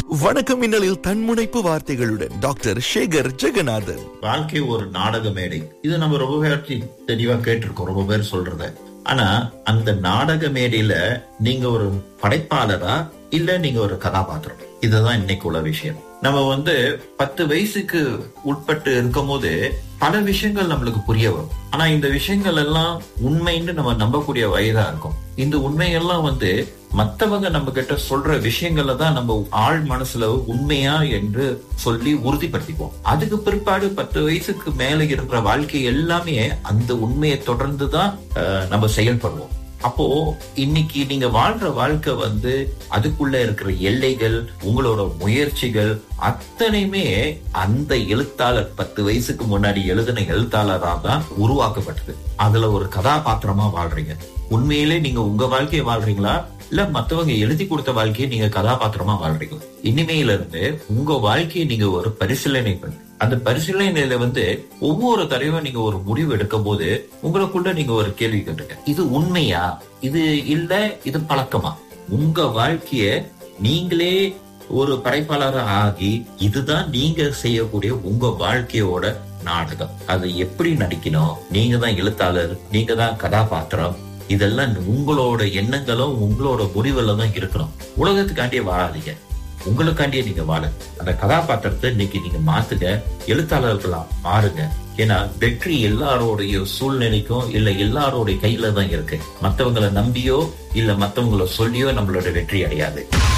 வணக்கம் மின்னலில் தன்முனைப்பு வார்த்தைகளுடன் டாக்டர் சேகர் ஜெகநாதன் வாழ்க்கை ஒரு நாடக மேடை இது நம்ம ரொம்ப பேர் தெளிவா கேட்டிருக்கோம் ரொம்ப பேர் சொல்றத ஆனா அந்த நாடக மேடையில நீங்க ஒரு படைப்பாளரா இல்ல நீங்க ஒரு கதாபாத்திரம் இதுதான் இன்னைக்கு உள்ள விஷயம் நம்ம வந்து பத்து வயசுக்கு உட்பட்டு இருக்கும் போது பல விஷயங்கள் நம்மளுக்கு புரிய வரும் ஆனா இந்த விஷயங்கள் எல்லாம் உண்மைன்னு நம்ம நம்பக்கூடிய வயதா இருக்கும் இந்த உண்மையெல்லாம் வந்து மத்தவங்க நம்ம கிட்ட சொல்ற விஷயங்கள்ல தான் நம்ம ஆள் மனசுல உண்மையா என்று சொல்லி உறுதிப்படுத்திக்குவோம் அதுக்கு பிற்பாடு பத்து வயசுக்கு மேல இருக்கிற வாழ்க்கை எல்லாமே அந்த உண்மையை தொடர்ந்து தான் அஹ், நம்ம செயல்படுவோம் அப்போ இன்னைக்கு நீங்க வாழ்ற வாழ்க்கை வந்து அதுக்குள்ள இருக்கிற எல்லைகள் உங்களோட முயற்சிகள் அத்தனையுமே அந்த எழுத்தாளர் பத்து வயசுக்கு முன்னாடி எழுதின எழுத்தாளரா தான் உருவாக்கப்பட்டது அதுல ஒரு கதாபாத்திரமா வாழ்றீங்க உண்மையிலே நீங்க உங்க வாழ்க்கையை வாழ்றீங்களா இல்ல மத்தவங்க எழுதி கொடுத்த வாழ்க்கையை நீங்க கதாபாத்திரமா வாழ்றீங்களா இனிமையில இருந்து உங்க வாழ்க்கையை நீங்க ஒரு பரிசீலனை பண்ணி அந்த பரிசீலனையில வந்து ஒவ்வொரு தடவையும் நீங்க ஒரு முடிவு எடுக்கும் போது உங்களுக்குள்ள நீங்க ஒரு கேள்வி கேட்டுங்க இது உண்மையா இது இல்ல இது பழக்கமா உங்க வாழ்க்கைய நீங்களே ஒரு படைப்பாளரா ஆகி இதுதான் நீங்க செய்யக்கூடிய உங்க வாழ்க்கையோட நாடகம் அது எப்படி நடிக்கணும் நீங்க தான் எழுத்தாளர் நீங்க தான் கதாபாத்திரம் இதெல்லாம் உங்களோட எண்ணங்களும் உங்களோட முடிவுல தான் இருக்கணும் உலகத்துக்காண்டியே வாழாதீங்க உங்களுக்காண்டியே நீங்க வாழ அந்த கதாபாத்திரத்தை இன்னைக்கு நீங்க மாத்துங்க எழுத்தாளர்களா மாறுங்க ஏன்னா வெற்றி எல்லாரோடைய சூழ்நிலைக்கும் இல்ல எல்லாரோடைய கையில தான் இருக்கு மத்தவங்களை நம்பியோ இல்ல மத்தவங்கள சொல்லியோ நம்மளோட வெற்றி அடையாது